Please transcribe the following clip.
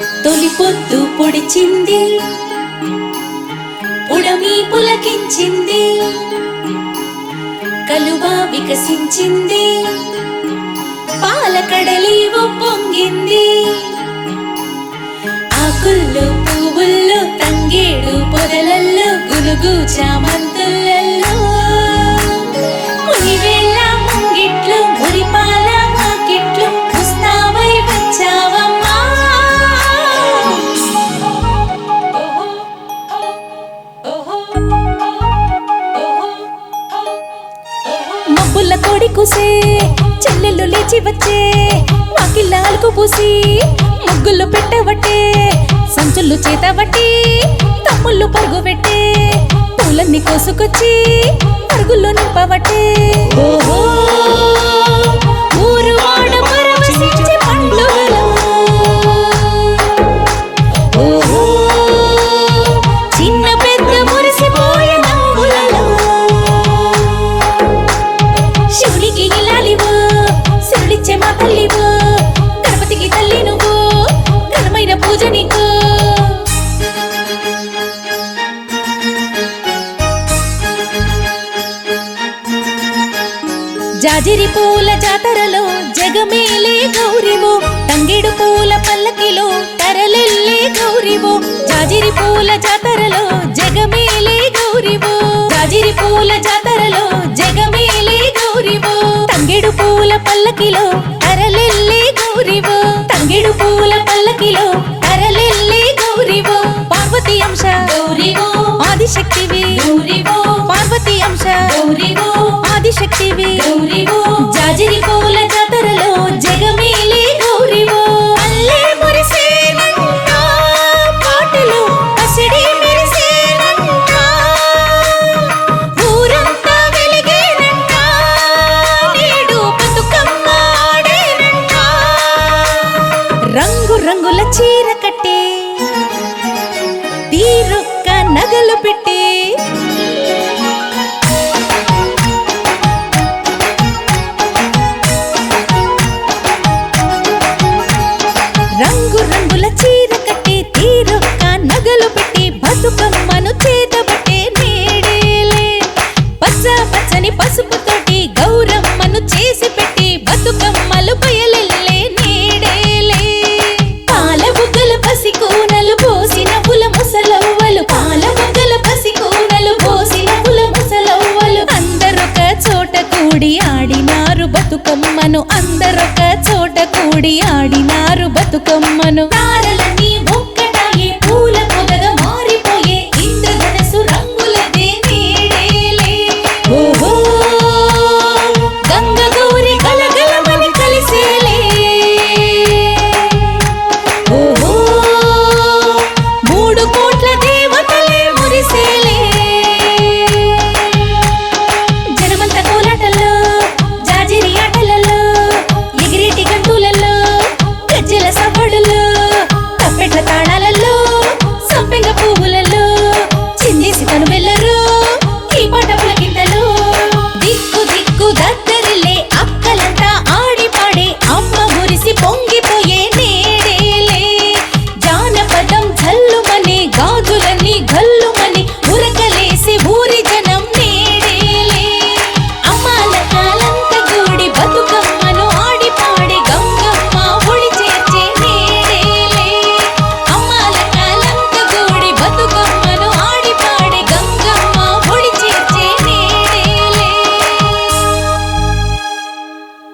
తొలి పొద్దు పొడిచింది ఉడమి పులకించింది కలువ వికసించింది పాలకడలి పొంగింది ఆకుల్లో పువ్వుల్లో తంగేడు పొదలల్లో గునుగు చామంతులలో మునివేళ్ళ ముంగిట్లు మురిపాల వాకిట్లు ముస్తాబై వచ్చావమ్మా ఓహో ఓహో ఓహో మబ్బుల కోడి కూసే చెల్లెళ్ళు లేచి వచ్చే వాకిళ్ళాలకు పూసి ముగ్గులు పెట్టవట్టే సంచులు చేతవట్టి తమ్ముళ్ళు పరుగు పెట్టే పూలన్నీ కోసుకొచ్చి పరుగుల్లో నింపవట్టే ఓహో ఊరు వాడ పరవశించే పండుగలో ఓహో చిన్న పెద్ద మురిసిపోయే నవ్వులలో శివుడికి ఇలాలివు శివుడిచ్చే మా తల్లివు గణపతికి తల్లి నువ్వు ఘనమైన పూజ నీకు జాజిరి పూల జాతరలో జగమేలే గౌరివో తంగేడు పూల పల్లకిలో తరలెల్లే గౌరివో జాజిరి పూల జాతరలో జగమేలే గౌరివో జాజిరి పూల జాతరలో జగమేలే గౌరివో తంగేడు పూల పల్లకిలో తరలెల్లే గౌరివో తంగేడు పూల పల్లకిలో తరలెల్లే గౌరివో పార్వతి అంశ గౌరివో ఆదిశక్తివి గౌరివో పార్వతి అంశ గౌరివో ఆదిశక్తివి గౌరివో జాజిరి పూల జాతరలో జగమేలే గౌరివో అల్లే మురిసేనంట పాటలు పసిడి మెరిసేనంట ఊరంతా వెలిగేనంట నేడు బతుకమ్మ ఆడేనంట రంగు రంగుల చీర కట్టి తీరొక్క నగలు పెట్టి రంగు రంగుల చీర కట్టి తీరొక్క నగలు పెట్టి బతుకమ్మను చేతబట్టే నేడేలే పచ్చ పచ్చని పసుపుతోటి గౌరమ్మను చేసి పెట్టి బతుకమ్మలు బయలెల్లే నేడేలే పాల బుగ్గల పసి కూనలు పోసిన పుల ముసలవ్వలు పాల బుగ్గల పసి కూనలు పోసిన పుల ముసలవ్వలు అందరొక చోట కూడి ఆడినారు బతుకమ్మను అందరొక చోట కూడి ఆడినారు బతుకమ్మను